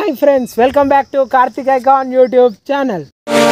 Hi friends welcome back to Karthik icon YouTube channel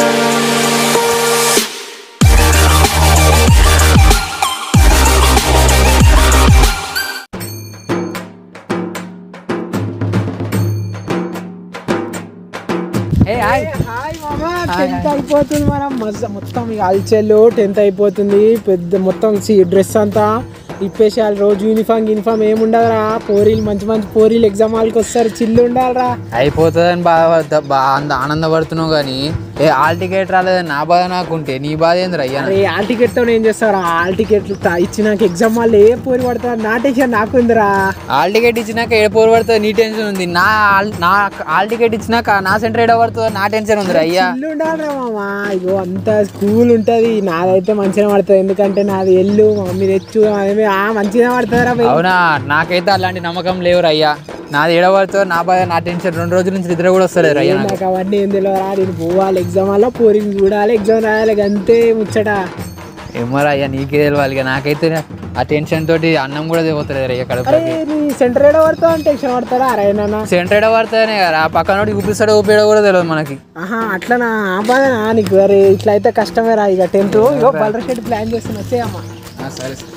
ఏ hi hi మామా tenth అయిపోతుంది మనం మస్తు మొత్తం ఇక అల్చెల్లు టెన్త్ అయిపోతుంది పెద్ద మొత్తం డ్రెస్ అంతా ఇప్పేసేయాలి రోజు యూనిఫామ్ యూనిఫామ్ ఏముండదురా పోరీలు మంచి మంచి పోరీలు ఎగ్జామ్ హాల్కి వస్తారు చిల్లు ఉండాలిరా అయిపోతుందని బాధ బాగా అంత ఆనందపడుతున్నావు కానీ ఏ హాల్ టికెట్ రాలేదని నా బాధ నాకుంటే నీ బాధ ఏందిరా అయ్యా అరే హాల్ టికెట్ తో ఏం చేస్తారు హాల్ టికెట్ ఇచ్చినాక ఎగ్జామ్ హాల్ ఏ పోరి పడతారు నా టెన్షన్ నాకు ఉందిరా హాల్ టికెట్ ఇచ్చినాక ఏ పోరు పడుతుంది నీ టెన్షన్ ఉంది నా హాల్- నా హాల్ టికెట్ ఇచ్చినాక నా సెంటర్ ఏడ పడుతుందో నా టెన్షన్ ఉందిరా అయ్యా చిల్లు ఉండాలిరా మామా ఇగో అంత కూల్ ఉంటది నాదైతే మంచిగా పడుతుంది ఎందుకంటే నాది ఎల్లు మా మమ్మీ తెచ్చు అదేమి ఆ మంచిగా పడుతుందిరా బై. అవునా నాకైతే అలాంటి నమ్మకం లేవురా అయ్యా నాది ఏడ పడుతుందో నా బాధ నా టెన్షన్ రెండు రోజుల నుంచి నిద్ర కూడా వస్తలేదు అయ్యా నాకు నాకు అవన్నీ ఏం తెలియరా నేను పోవాలి ఎగ్జామ్ వల్ల పోరింగ్ చూడాలి ఎగ్జామ్ రాయాలి అంతే ముచ్చట ఏమోరా అయ్యా నీకే తెలియాలి ఇక నాకైతే ఆ టెన్షన్ తోటి అన్నం కూడా పోతలేదు అయ్యా అరే కడుపులోకి నీ సెంటర్ ఏడో పడతావు అంటే టెన్షన్ పడతారా అరే నాన్న సెంటర్ ఏడ పడుతుందనే కదా ఆ పక్కన చూపిస్తాడో ఊపిడో కూడా తెలియదు మనకి ఆహా అట్లనా ఆ బాధనా నీకు అరే ఇట్లా అయితే కష్టమే రా ఇక టెన్త్ ఇగో బలర్ షెడ్ ప్లాన్ చేస్తున్నా వచ్చేయమ్మా ఆ, సరే సరే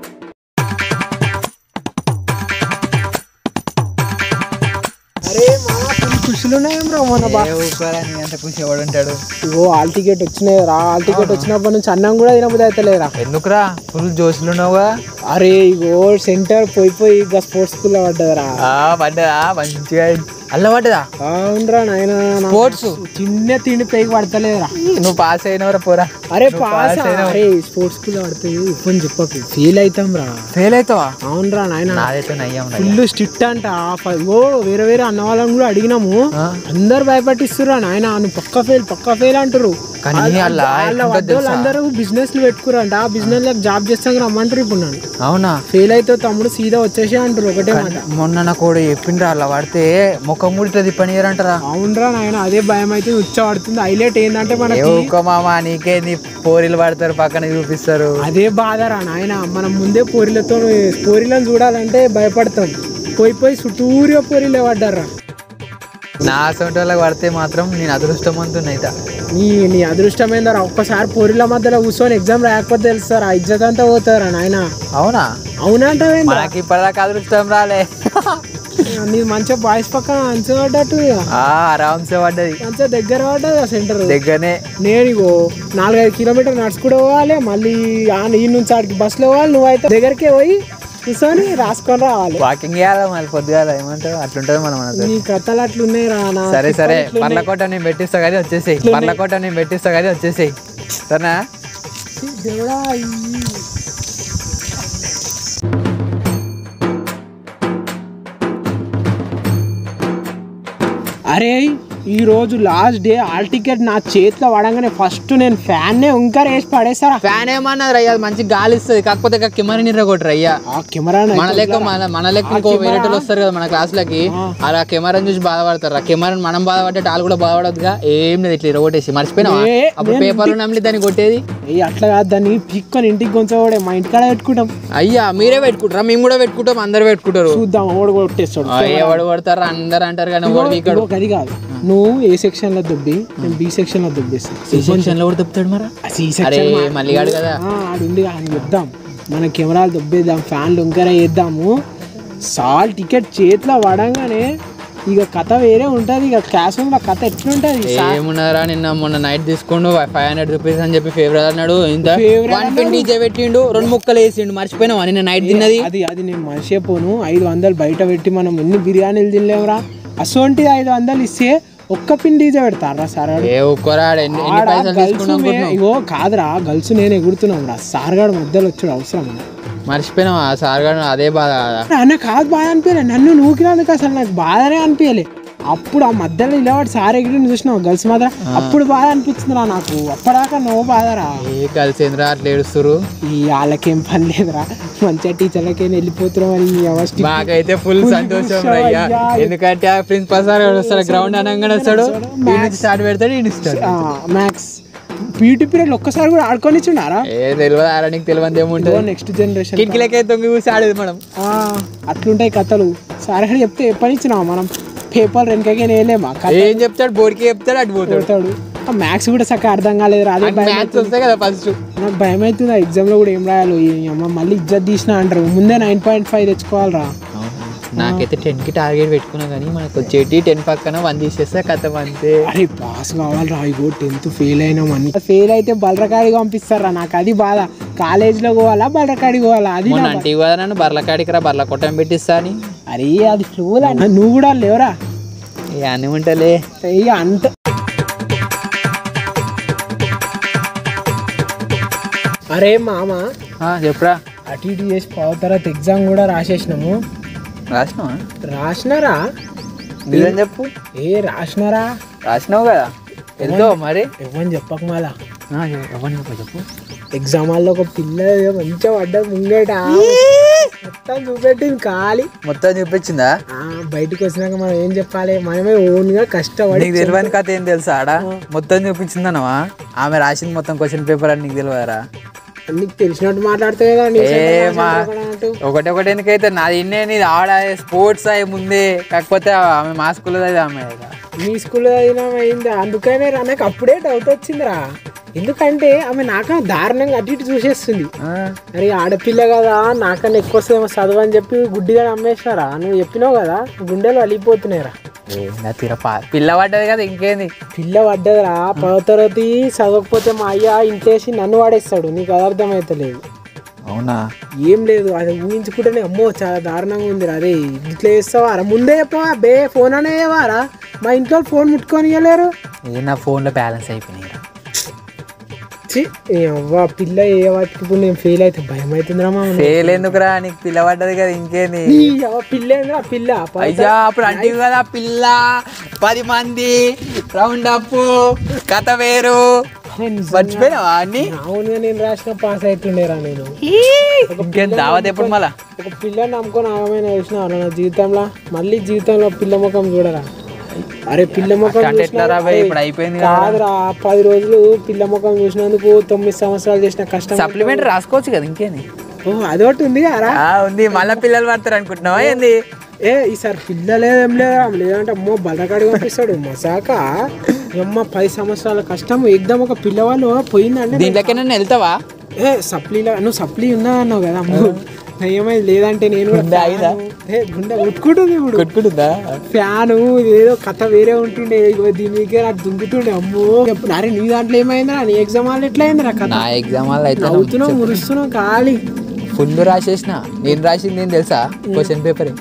అరే మామ ఫుల్ ఖుషులు ఉన్నాయేం రా మన బా ఏ ఊరుకోరా, నీ అంత ఖుషి ఎవడు ఉంటాడు ఇగో హాల్ టికెట్ వచ్చినాయి రా హాల్ టికెట్ వచ్చినప్పటి నుంచి అన్నం కూడా తినబుద్ధి అవుతలేరా ఎందుకురా ఫుల్ జోషులు ఉన్నావుగా అరే ఇగో సెంటర్ పోయి పోయి ఇక స్పోర్ట్స్ స్కూల్ లో పడ్డదిరా ఆ, పడ్డదా మంచిగా అల్ల పడ్డదా అవునరా నాయన స్పోర్ట్స్ చిన్న తిండి పైకి పడతలేదురా నువ్వు పాస్ అయినవరా పోరా అరే నువ్వు పాస్ pass అయినావు. అరే స్పోర్ట్స్ స్కూల్ లో పడితే ఇప్పుడు చెప్పకు ఫీల్ అవుతాం రా ఫెయిల్ అవుతావా అవునరా నాయన నాదైతే నయ్యం ఫుల్ స్ట్రిక్ట్ అంట ఓ వేరే వేరే అన్న వాళ్ళని కూడా అడిగినాము అందరు భయపట్టిస్తురా నాయన నువ్వు పక్క ఫెయిల్ పక్క ఫెయిల్ అంటారు కానీ వాళ్ళ- అలా వాళ్ళ ఎట్లుంటదో వడ్డోళ్ళు అందరూ బిజినెస్ లు పెట్టుకురంట ఆ బిజినెస్ లో జాబ్ చేస్తాం రమ్మంటారు ఇప్పుడు నన్ను అవునా ఫెయిల్ అయితే తమ్ముడు సీదా వచ్చేసి అంటారు ఒకటే మాట మొన్న నా కూడా చెప్పిండ్రా అలా పడితే ముఖం ముడితే పని చేయరంటారా అవునరా నాయన అదే భయం అయితే ఉచ్చ పడుతుంది హైలైట్ ఏంటంటే ఏ మనకి ఊకో మామ నీకే నీ పోరీలు పడతారు పక్కన చూపిస్తారు అదే బాధరా నాయన మనం ముందే పోరిలతో పోరిలను చూడాలంటే భయపడతాం పోయి పోయి చుట్టూరుగా పోరిలే పడ్డారా నా సొంత వాళ్ళకి పడితే మాత్రం నేను అదృష్టవంతున్నైతా నీ నీ అదృష్టమైందరా ఒక్కసారి పోరిల మధ్యలో కూర్చొని ఎగ్జామ్ రాయకపోతే తెలుస్తారా ఇజ్జత్ అంతా పోతారా నాయన అవునా అవునంటావేంద్రా మనకి ఇప్పటిదాకా అదృష్టం రాలే నీ మంచిగా బాయ్స్ పక్కన మంచిగా పడ్డట్టు ఇక. ఆ ఆరామ్సే పడ్డది మంచిగా దగ్గర పడ్డది ఆ సెంటర్ దగ్గరనే నేను ఇగో నాలుగైదు కిలోమీటర్ నడుచుకుంటూ పోవాలి మళ్ళీ ఆ ఈ నుంచి ఆడికి బస్సులో పోవాలి నువ్వైతే దగ్గరికే పోయి కూర్చొని రాసుకొని రావాలి వాకింగ్ చేయాలి మళ్ళీ పొద్దుగాల ఏమంటావు అట్లుంటది మనం మనతో నీ కథలు అట్లున్నాయి రా నా సరే సరే తిప్పలు ఇట్లున్నాయి. పర్లకోట నేను పెట్టిస్తా కానీ వచ్చేసేయి పర్లకోట నేను పెట్టిస్తా కానీ వచ్చేసేయి సరేనా దేవుడా ఈ అరే ఈ రోజు లాస్ట్ డే హాల్ టికెట్ నా చేతిలో పడంగానే ఫస్ట్ నేను ఫ్యాన్ నే ఇంకా వేసి పడేస్తారా ఫ్యాన్ ఏమన్నది రయ్యా మంచి గాలి ఇస్తుంది కాకపోతే ఇక కెమెరా నీర కొట్టరు అయ్యా ఆ కెమెరా మన లెక్క మన మన లెక్క ఇంకో వేరే వాళ్ళు వస్తారు కదా మన క్లాసులకి అలా కెమెరాని చూసి బాధపడతారు ఆ కెమెరాని మనం బాధపడ్డే వాళ్ళు కూడా బాధపడదుగా ఏం లేదు ఇట్లా ఇరగొట్టేసి మర్చిపోయినావా ఏ, అప్పుడు పేపర్లు నమ్మి దాన్ని కొట్టేది ఏ అట్లా కాదు దాన్ని పిక్కొని ఇంటికి కొంచెం మా ఇంటికాడ పెట్టుకుంటాం అయ్యా మీరే పెట్టుకుంటారా మేము కూడా పెట్టుకుంటాం అందరు పెట్టుకుంటారు చూద్దాం ఓడి కొట్టేస్తాడు ఆ, ఎవడు కొడతారు అందరు అంటారు కానీ ఎవడు ఇక్కడ ఇదిగో అది కాదు నువ్వు ఏ సెక్షన్ లో దుబ్బి నేను బి సెక్షన్ లో దుబ్బేస్తాను సెక్షన్ లో కూడా చెప్తాడు మరి సి అరే సెక్షన్ మల్లిగాడు కదా ఆడుండి అని చెప్దాం మన కెమెరాలు దొబ్బేద్దాం ఫ్యాన్లు ఉంకరే వేద్దాము సాల్ టికెట్ చేతిలో పడంగానే ఇక కథ వేరే ఉంటుంది ఇక క్యాష్ రూమ్ లో కథ ఎట్లుంటది ఏమున్నారా నిన్న మొన్న నైట్ తీసుకుండు ఫైవ్ హండ్రెడ్ రూపీస్ అని చెప్పి ఫేవరెట్ అన్నాడు ఇంత Favourite వన్ ట్వంటీ డీజే పెట్టిండు రెండు ముక్కలు వేసిండు మర్చిపోయినావా నిన్న నైట్ తిన్నది అది అది నేను మనిషే పోను ఐదు వందలు బయట పెట్టి మనం ఎన్ని బిర్యానీలు తినలేమురా అసోంటిది ఐదు వందలు ఇస్తే ఒక్క పిన్ డీజే పెడతారా సార్ ఏ ఒక్కరాడు ఎన్ని ఎన్ని ఆడ పైసలు గర్ల్స్ తీసుకున్నాం మే- ఇగో కాదురా గర్ల్స్ నేను ఎగురుతున్నాం రా సార్గాడు మధ్యలో వచ్చాడు అవసరం మర్చిపోయినావా సార్ గారు అదే బాధ అన్న కాదు బాధ అనిపించలే నన్ను నూకినందుకు అసలు నాకు బాధనే అనిపించలే అప్పుడు ఆ మధ్యలో నిలబడి సార్ ఎగిరి చూసినావు గర్ల్స్ మాత్రం అప్పుడు బాధ అనిపించిందిరా నాకు అప్పటిదాకా నువ్వు బాధరా ఏ కలిసిందిరా అట్లా ఏడుస్తురు ఈ వాళ్ళకేం పని లేదురా మంచిగా టీచర్లకేం వెళ్ళిపోతున్నాం అని నీ అవస్థ మాకైతే ఫుల్ సంతోషం రా అయ్యా ఎందుకంటే ఆ ప్రిన్సిపల్ సార్ వస్తాడు గ్రౌండ్ అనగానే వస్తాడు ఈ నుంచి స్టార్ట్ పెడతాడు ఈ నుంచి start. మ్యాథ్స్ పీటీ పీరియడ్ ఒక్కసారి కూడా ఆడుకొని చున్నారా ఏ తెలియదు ఆరా నీకు తెలియదు ఏముంటుంది నెక్స్ట్ జనరేషన్ కిటికీలకే తొంగి చూసి ఆడేది మనం అట్లుంటాయి కథలు సార్ గారు చెప్తే ఎప్పటి ఇచ్చినావా మనం పేపర్ వెనకకే నేలేమా ఏం చెప్తాడు బోర్డుకి చెప్తాడు అటు పోతాడు పోతాడు ఆ మ్యాథ్స్ కూడా చక్కగా అర్థం కాలేదు అదే భయం మ్యాథ్స్ వస్తాయి కదా ఫస్ట్ నాకు భయం అవుతుంది ఆ ఎగ్జామ్లో కూడా ఏం రాయాలి ఈ అమ్మ మళ్ళీ ఇజ్జత్ తీసిన అంటారు ముందే నైన్ పాయింట్ ఫైవ్ తెచ్చుకోవాలిరా నాకైతే టెన్ కి టార్గెట్ పెట్టుకున్నా కానీ మనకు వచ్చేటి టెన్ పక్కన వన్ తీసేస్తే కథ అంతే అరే పాస్ కావాలిరా ఇగో టెన్త్ ఫెయిల్ అయినామని ఫెయిల్ అయితే బలరకాడికి పంపిస్తారా నాకు అది బాధ కాలేజ్లో పోవాలా బలరకాడికి పోవాలా అది మొన్న నా అంటే కదా నన్ను బర్ల కాడికి రా బర్ల కొట్టం పెట్టిస్తా అని అరే అది ఫ్లూలా నువ్వు కూడా లేవరా ఇక అన్ని ఉంటలే ఇక అంత అరే మామ ఆ, చెప్పురా అటు ఇటు చేసి పోవ తర్వాత ఎగ్జామ్ కూడా రాసేసినాము రాసినావా రాసినారా నిజం చెప్పు ఏ రాసినారా రాసినావు కదా వెళ్తావు మరి ఇవ్వని చెప్పక మళ్ళా ఆ, ఎవరిని చెప్పు చెప్పు ఎగ్జామ్ హాల్లో ఒక పిల్ల ఏదో మంచిగా పడ్డది ముంగట మొత్తం చూపెట్టింది ఖాళీ మొత్తం చూపించిందా ఆ, బయటికి వచ్చినాక మనం ఏం చెప్పాలి మనమే ఓన్ గా కష్టపడి నీకు తెలియని కథ ఏం తెలుసా ఆడ మొత్తం చూపించిందనవా ఆమె రాసింది మొత్తం క్వశ్చన్ పేపర్ అని నీకు తెలియదురా నీకు తెలిసినట్టు మాట్లాడితే కదా నీ ఏ సొంత మా మాట్లాడుకోవడం అంటూ. ఒకటి ఒకటి ఎందుకైతే నాది ఇన్నే నీది ఆడ స్పోర్ట్స్ అయ్యి ముందే కాకపోతే ఆమె మా స్కూల్లో అది ఆమె కదా. మీ స్కూల్లో అయినా అయింది అందుకనే రా నాకు అప్పుడే డౌట్ వచ్చిందిరా ఎందుకంటే ఆమె నాకన్నా దారుణంగా అటు ఇటు చూసేస్తుంది ఆ, అరే ఆడపిల్ల కదా నాకన్నా ఎక్కువ వస్తుందేమో చదువు అని చెప్పి గుడ్డిగా నమ్మేసినారా నువ్వు చెప్పినావు కదా గుండెలు అలిగిపోతున్నాయిరా ఏ, నా తీర పా- పిల్ల పడ్డది కదా ఇంకేంది పిల్ల పడ్డదిరా పదో తరగతి చదవకపోతే మా అయ్య ఇంట్లేసి నన్ను వాడేస్తాడు నీకు అది అర్థమైతలేదు అవునా ఏం లేదు అది ఊహించుకుంటేనే అమ్మో చాలా దారుణంగా ఉంది అరే ఇట్లా చేస్తావారా ముందే చెప్పవా బే ఫోన్ అనే వారా మా ఇంట్లో వాళ్ళు ఫోన్ ముట్టుకొని ఇవ్వలేరు ఏ నా ఫోన్లో బ్యాలెన్స్ అయిపోయినాయి ఛీ, ఏ అవ్వ పిల్ల ఏ వాటికి ఇప్పుడు నేను ఫెయిల్ అయితే భయం అవుతుందిరా మా ఫెయిల్ ఎందుకురా నీకు పిల్ల పడ్డది కదా ఇంకేంది ఈ అవ్వ పిల్ల ఏందిరా పిల్ల ప- అయ్యా అప్పుడు అంటే కదా పిల్ల పది మంది రౌండ్ అప్ కథ వేరు నేను నిజంగా- మర్చిపోయినావా అన్ని అవునుగా నేను రాసిన పాస్ అవుతుండేరా నేను ఇంకేం దావత్ ఎప్పుడు మళ్ళా ఒక పిల్లని నమ్ముకొని ఆగమైన వేసిన నా జీవితంలో మళ్ళీ జీవితంలో పిల్ల ముఖం చూడరా అరే పిల్ల ముఖం అంటే చూసినా- ఎట్లా రా భయ్? అరే, ఇప్పుడు అయిపోయింది కదా. కాదురా పది రోజులు పిల్ల ముఖం చూసినందుకు తొమ్మిది సంవత్సరాలు చేసిన కష్టం సప్లిమెంట్ రాసుకోవచ్చు కదా ఇంకేంది ఓ అదొకటి ఉంది కదా ఆ, ఉంది మళ్ళీ పిల్లలు పడతారు అనుకుంటున్నావా ఏంది ఏ ఈసారి పిల్ల లేదేం లేదా లేదంటే అమ్మో బలకాడి పంపిస్తాడు మసాక అమ్మ పది సంవత్సరాల కష్టం ఎగ్దాం ఒక పిల్లవాళ్ళు పోయిందంటే దీంట్లోకి నన్ను వెళ్తావా ఏ సప్లీలా నువ్వు సప్లీ ఉన్నా అన్నావు కదా అమ్మో ఏమైంది లేదంటే నేను కూడా గుండె ఆగిదా? ఏ గుండె ఉట్టుకుంటుంది ఇప్పుడు కొట్టుకుంటుందా ఫ్యాను ఏదో కథ వేరే ఉంటుండే ఇగో దీని మీద నాకు దుంకుతుండే అమ్మో చెప్పు అరే నీ దాంట్లో ఏమైందిరా నీ ఎగ్జామ్ హాల్ ఎట్లా అయిందిరా కథ నా ఎగ్జామ్ వల్ల అయితే నవ్వుతున్నావు మురుస్తున్నావు ఖాళీ ఫుల్ రాసేసిన నేను రాసింది ఏం తెలుసా క్వశ్చన్ పేపర్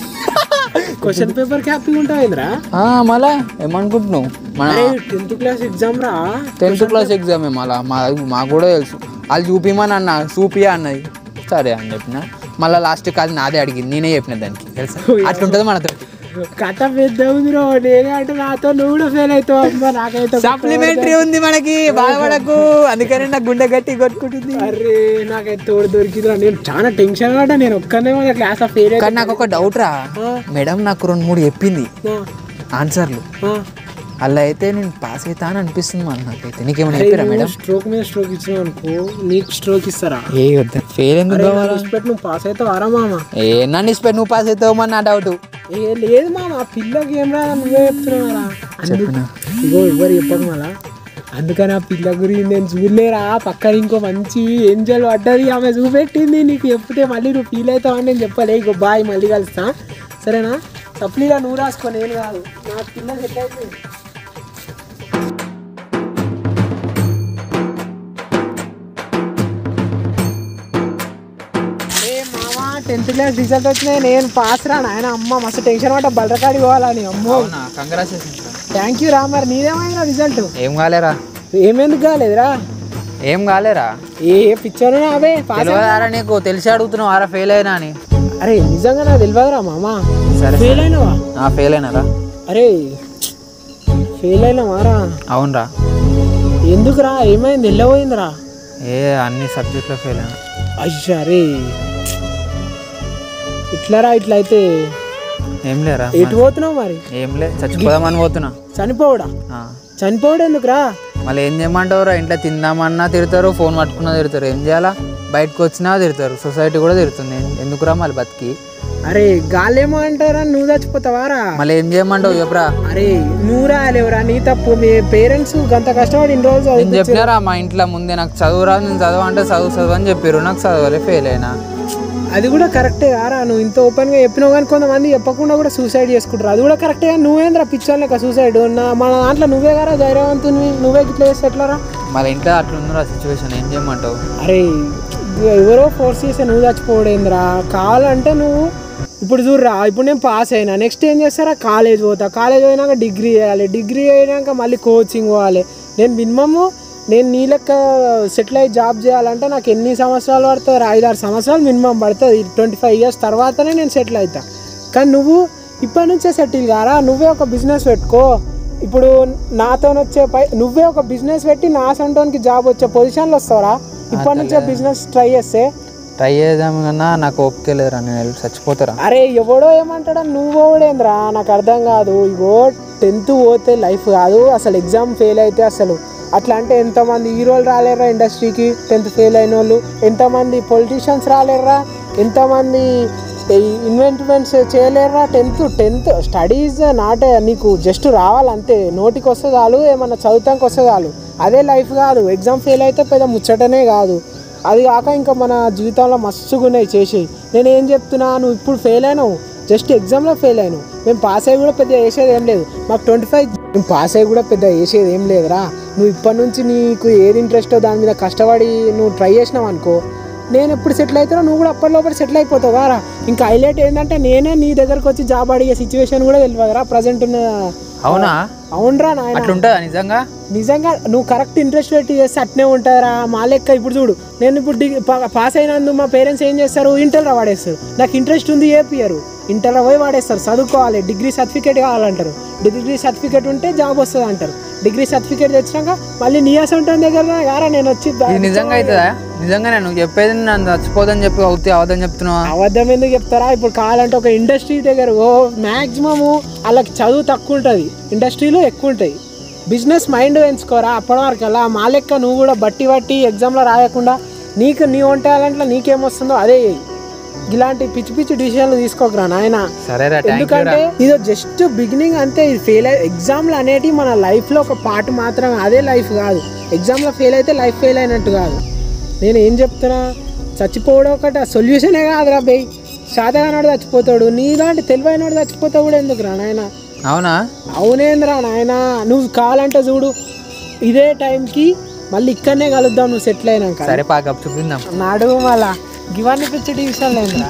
క్వశ్చన్ పేపర్ హ్యాపీగా ఉంటాయిందిరా మళ్ళా ఏమనుకుంటున్నావు మన అరే టెన్త్ క్లాస్ ఎగ్జామ్ రా టెన్త్ క్లాస్ ఎగ్జామ్ మళ్ళా మా మాకు కూడా తెలుసు వాళ్ళు చూపిమని అన్న చూపియా అన్నది సరే అని చెప్పిన మళ్ళీ లాస్ట్కి అది నాదే అడిగింది నేనే చెప్పిన దానికి తెలుసా అట్లుంటుంది మనతో కథ పెద్ద ఉందిరో నేనే అంటే నాతో నువ్వు కూడా ఫెయిల్ అవుతావు అమ్మా నాకైతే సప్లిమెంటరీ ఉంది మనకి బాధపడకు అందుకని నాకు గుండె గట్టి కొట్టుకుంటుంది అరే నాకైతే తోడు దొరికిందిరా నేను చాలా టెన్షన్ పడ్డా నేను ఒక్కనే మన క్లాస్ లో ఫెయిల్ కానీ నాకు ఒక డౌట్ రా మేడం నాకు రెండు మూడు చెప్పింది ఆన్సర్లు అలా అయితే నేను పాస్ అవుతా అని అనిపిస్తుంది మరి నాకైతే నీకేమైనా చెప్పారా మేడం స్ట్రోక్ మీద స్ట్రోక్ ఇచ్చినావు అనుకో నీకు స్ట్రోక్ ఇస్తారా ఏ వద్దా ఫెయిల్ ఎందుకు కావాలా? రెస్పెక్ట్ నువ్వు పాస్ అవుతావు ఆరా మామ ఏ నన్ను ఇస్పెట్ నువ్వు పాస్ అవుతావు మరి నా డౌట్ ఏ లేదు మామ ఆ పిల్లకి ఏం రా నువ్వే చెప్తున్నారా చెప్పినా ఇగో ఎవరు చెప్పక మళ్ళా అందుకని ఆ పిల్ల గురించి నేను చూడలేరా పక్కన ఇంకో మంచి ఏంజల్ పడ్డది ఆమె చూపెట్టింది నీకు చెప్తే మళ్ళీ నువ్వు ఫీల్ అవుతావు అని నేను చెప్పలే ఇగో బాయ్ మళ్ళీ కలుస్తా సరేనా సప్లీలా నువ్వు రాసుకో నేను కాదు నా పిల్ల సెట్ అయిపోయింది ఏ మామా టెన్త్ క్లాస్ రిజల్ట్ వచ్చినాయి నేను పాస్ రా నాయన అమ్మ మస్తు టెన్షన్ పడ్డ బలరకాడి పోవాలని అమ్మో అవునా కంగ్రాచులేషన్స్ థ్యాంక్ యూ రా మరి నీదేమైనా రిజల్ట్ ఏం కాలేరా ఏమెందుకు కాలేదురా ఏం కాలేరా ఏ పిక్చర్ అవే పాస్ తెలియదారా నీకు తెలిసి అడుగుతున్నావు ఆరా ఫెయిల్ అయినా అని అరే నిజంగా నాకు తెలియదురా మామ సరే ఫెయిల్ అయినావా ఆ ఫెయిల్ అయినారా అరే ఫెయిల్ అయినావారా అవునరా ఎందుకురా ఏమైంది వెళ్ళబోయిందిరా ఏ అన్ని సబ్జెక్ట్లో ఫెయిల్ అయినా అయ్యా రే ఇట్లారా ఇట్లా అయితే ఏం లేరా ఎటు పోతున్నావు మరి ఏం లే చచ్చిపోదామని పోతున్నా చనిపోవడా ఆ. చనిపోవడం ఎందుకురా మళ్ళీ ఏం చేయమంటావురా ఇంట్లో తిందామన్నా తిడతారు ఫోన్ పట్టుకున్నా తిడతారు ఏం చేయాలా బయటకు వచ్చినా తిడతారు సొసైటీ కూడా తిడుతుంది ఎందుకురా మళ్ళీ బతికి అరే గాలేమో అంటారా నువ్వు చచ్చిపోతావారా మళ్ళీ ఏం చేయమంటావు చెప్పరా అరే నువ్వు రాలేవురా నీ తప్పు మీ పేరెంట్స్ గంత కష్టపడి ఇన్ని రోజులు నేను చదివించారు. చెప్పినారా మా ఇంట్లో ముందే నాకు చదువు రాదు నేను చదువు అంటే చదువు చదువు అని చెప్పారు నాకు చదవలే ఫెయిల్ అయినా అది కూడా కరెక్టే కారా నువ్వు ఇంత ఓపెన్ గా చెప్పినావు కానీ కొంతమంది చెప్పకుండా కూడా సూసైడ్ చేసుకుంటారు అది కూడా కరెక్టే కానీ నువ్వేంద్రా పిచ్చోన్ లెక్క సూసైడ్ నా మన దాంట్లో నువ్వే గారా ధైర్యవంతుని నువ్వే ఇట్లా చేస్తే ఎట్లారా మళ్ళీ ఇంట్లో అట్లా ఉందిరా సిచ్యువేషన్ ఏం చేయమంటావు అరే ఎవరో ఫోర్స్ చేస్తే నువ్వు చచ్చిపోవడేంద్రా కావాలంటే నువ్వు ఇప్పుడు చూడరా ఇప్పుడు నేను పాస్ అయినా నెక్స్ట్ ఏం చేస్తారా కాలేజ్ పోతా కాలేజ్ పోయినాక డిగ్రీ చేయాలి డిగ్రీ అయినాక మళ్ళీ కోచింగ్ పోవాలి నేను మినిమమ్ నేను నీ లెక్క సెటిల్ అయ్యి జాబ్ చేయాలంటే నాకు ఎన్ని సంవత్సరాలు పడుతుంది ఐదు ఆరు సంవత్సరాలు మినిమం పడుతుంది ట్వంటీ ఫైవ్ ఇయర్స్ తర్వాతనే నేను సెటిల్ అవుతా కానీ నువ్వు ఇప్పటి నుంచే సెటిల్ కారా నువ్వే ఒక బిజినెస్ పెట్టుకో ఇప్పుడు నాతో వచ్చే పై నువ్వే ఒక బిజినెస్ పెట్టి నా సొంటానికి జాబ్ వచ్చే పొజిషన్లో వస్తావరా ఇప్పటి నుంచే బిజినెస్ ట్రై చేస్తే ట్రై చేద్దాం కన్నా నాకు ఓపిక లేదురా నేను వెళ్ళి చచ్చిపోతారా అరే ఎవడో ఏమంటాడా నువ్వు ఓడేంద్రా నాకు అర్థం కాదు ఇగో టెన్త్ పోతే లైఫ్ కాదు అసలు ఎగ్జామ్ ఫెయిల్ అయితే అసలు అట్లా అంటే ఎంతమంది హీరోలు రాలేరా ఇండస్ట్రీకి టెన్త్ ఫెయిల్ అయిన వాళ్ళు ఎంతమంది పొలిటీషియన్స్ రాలేరా ఎంతమంది ఇన్వెంట్మెంట్స్ చేయలేరా టెన్త్ టెన్త్ స్టడీస్ నాట్ నీకు జస్ట్ రావాలంతే నోటికి వస్తే చాలు ఏమన్నా చదువుతానికి వస్తే చాలు అదే లైఫ్ కాదు ఎగ్జామ్ ఫెయిల్ అయితే పెద్ద ముచ్చటనే కాదు అది కాక ఇంకా మన జీవితంలో మస్తుగా ఉన్నాయి చేసేవి నేను ఏం చెప్తున్నా నువ్వు ఇప్పుడు ఫెయిల్ అయినావు జస్ట్ ఎగ్జామ్లో ఫెయిల్ అయినావు మేము పాస్ అయ్యి కూడా పెద్ద వేసేది ఏం లేదు మాకు ట్వంటీ ఫైవ్ మేము పాస్ అయ్యి కూడా పెద్ద వేసేది ఏం లేదురా నువ్వు ఇప్పటి నుంచి నీకు ఏది ఇంట్రెస్టో దాని మీద కష్టపడి నువ్వు ట్రై చేసినావు అనుకో నేను ఎప్పుడు సెటిల్ అవుతానో నువ్వు కూడా అప్పటిలోపల సెటిల్ అయిపోతావు కారా ఇంకా హైలైట్ ఏంటంటే నేనే నీ దగ్గరకు వచ్చి జాబ్ అడిగే సిచ్యువేషన్ కూడా తెలియదురా ప్రజెంట్ ఉన్న అవునా అవునరా నాయన అట్లుంటుందా నిజంగా నిజంగా నువ్వు కరెక్ట్ ఇంట్రెస్ట్ పెట్టి చేస్తే అట్నే ఉంటారా మా లెక్క ఇప్పుడు చూడు నేను ఇప్పుడు డిగ్రీ పాస్ అయినందు మా పేరెంట్స్ ఏం చేస్తారు ఇంటర్లో వాడేస్తారు నాకు ఇంట్రెస్ట్ ఉంది ఏపీయరు ఇంటర్లో పోయి వాడేస్తారు చదువుకోవాలి డిగ్రీ సర్టిఫికేట్ కావాలంటారు డిగ్రీ సర్టిఫికేట్ ఉంటే జాబ్ వస్తుంది అంటారు డిగ్రీ సర్టిఫికేట్ తెచ్చినాక మళ్ళీ నీ అసంటోని దగ్గర గారా నేను వచ్చి ఇది నిజంగా అవుతుందా నిజంగానే నువ్వు చెప్పేది నన్ను చచ్చిపోదని చెప్పి అవుతే అవదని చెప్తున్నావా అబద్ధం ఎందుకు చెప్తారా ఇప్పుడు కావాలంటే ఒక ఇండస్ట్రీ దగ్గర ఓ మ్యాక్సిమము వాళ్ళకి చదువు తక్కువ ఉంటుంది ఇండస్ట్రీలో ఎక్కువ ఉంటాయి బిజినెస్ మైండ్ పెంచుకోరా అప్పటి వరకు అలా మా లెక్క నువ్వు కూడా బట్టి బట్టి ఎగ్జామ్లో రాయకుండా నీకు నీ ఓన్ టాలెంట్లో నీకేమొస్తుందో అదే చెయ్యి. ఇలాంటి పిచ్చి పిచ్చి డిసిషన్లు తీసుకోకరా నాయన సరేరా థ్యాంక్ యూ ఎందుకంటే ఇది జస్ట్ బిగినింగ్ అంతే ఇది ఫెయిల్ అయ్యి ఎగ్జామ్లు అనేటివి మన లైఫ్లో ఒక పార్ట్ మాత్రమే అదే లైఫ్ కాదు ఎగ్జామ్లో ఫెయిల్ అయితే లైఫ్ ఫెయిల్ అయినట్టు కాదు నేను ఏం చెప్తున్నా చచ్చిపోవడం ఒకటి సొల్యూషనే కాదురా బేయ్ సాధారణోడు చచ్చిపోతాడు నీలాంటి తెలివైనోడు చచ్చిపోతావు కూడా ఎందుకు రా నాయన అవునా అవునేంద్రా నాయన నువ్వు కావాలంటే చూడు ఇదే టైంకి మళ్ళీ ఇక్కడనే కలుద్దాం నువ్వు సెటిల్ అయినాక సరే పాక చూపిందాం నాడు మళ్ళా గివన్నీ పిచ్చి డివిజన్ లేదురా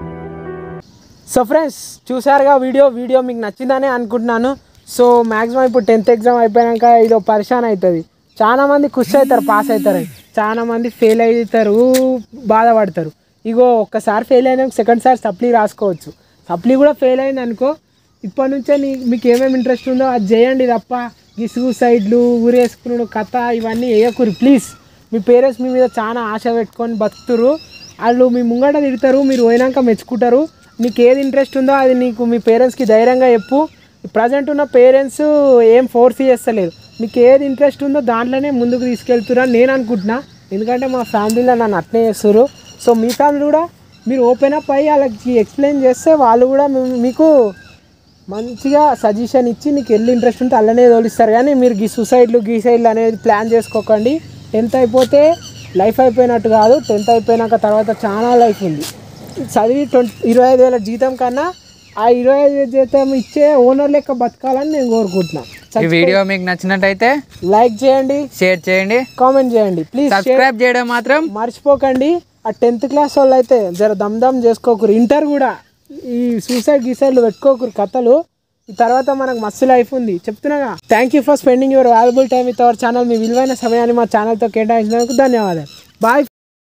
సో ఫ్రెండ్స్ చూసారుగా వీడియో వీడియో మీకు నచ్చిందనే అనుకుంటున్నాను సో మ్యాక్సిమం ఇప్పుడు టెన్త్ ఎగ్జామ్ అయిపోయాక ఇదో పరిశాన్ అవుతుంది చాలా మంది ఖుషి అవుతారు పాస్ అవుతారు చాలా మంది ఫెయిల్ అవుతారు బాధపడతారు ఇగో ఒక్కసారి ఫెయిల్ అయినాక సెకండ్ సారి సప్లీ రాసుకోవచ్చు సప్లీ కూడా ఫెయిల్ అయింది అనుకో ఇప్పటి నుంచే నీ మీకు ఏమేమి ఇంట్రెస్ట్ ఉందో అది చేయండి తప్ప ఈ సూసైడ్లు ఊరేసుకున్నాడు కథ ఇవన్నీ వేయకూరి ప్లీజ్ మీ పేరెంట్స్ మీ మీద చాలా ఆశ పెట్టుకొని బతుకుతురు వాళ్ళు మీ ముంగట తిడతారు మీరు పోయినాక మెచ్చుకుంటారు నీకు ఏది ఇంట్రెస్ట్ ఉందో అది నీకు మీ పేరెంట్స్కి ధైర్యంగా చెప్పు ప్రజెంట్ ఉన్న పేరెంట్స్ ఏం ఫోర్స్ చేస్తలేరు మీకు ఏది ఇంట్రెస్ట్ ఉందో దాంట్లోనే ముందుకు తీసుకెళ్తున్నారు అని నేను అనుకుంటున్నా ఎందుకంటే మా ఫ్యామిలీలో నన్ను అట్నే చేస్తారు సో మీ ఫ్యామిలీ కూడా మీరు ఓపెన్ అప్ అయ్యి వాళ్ళకి ఎక్స్ప్లెయిన్ చేస్తే వాళ్ళు కూడా మీ- మీకు మంచిగా సజెషన్ ఇచ్చి నీకు వెళ్ళి ఇంట్రెస్ట్ ఉంటే అలానే తోలిస్తారు కానీ మీరు గీ సూసైడ్లు గీ సైడ్లు అనేది ప్లాన్ చేసుకోకండి టెన్త్ అయిపోతే లైఫ్ అయిపోయినట్టు కాదు టెన్త్ అయిపోయినాక తర్వాత చాలా లైఫ్ ఉంది చదివి ట్వంటీ ఇరవై ఐదు వేల జీతం కన్నా ఆ ఇరవై ఐదు వేల జీతం ఇచ్చే ఓనర్ లెక్క బతకాలని నేను కోరుకుంటున్నాను ఈ వీడియో మీకు నచ్చినట్టయితే లైక్ చేయండి షేర్ చేయండి కామెంట్ చేయండి ప్లీజ్ సబ్స్క్రైబ్ చేయడం మాత్రం మర్చిపోకండి ఆ టెన్త్ క్లాస్ వాళ్ళు అయితే జర దమ్ దమ్ చేసుకోకరు ఇంటర్ కూడా ఈ సూసైడ్ గీసైడ్లు పెట్టుకోకరు కథలు ఈ తర్వాత మనకు మస్తు లైఫ్ ఉంది చెప్తున్నాగా thank you for spending your valuable time with our channel మీ విలువైన సమయాన్ని మా ఛానల్తో కేటాయించినందుకు ధన్యవాదాలు బాయ్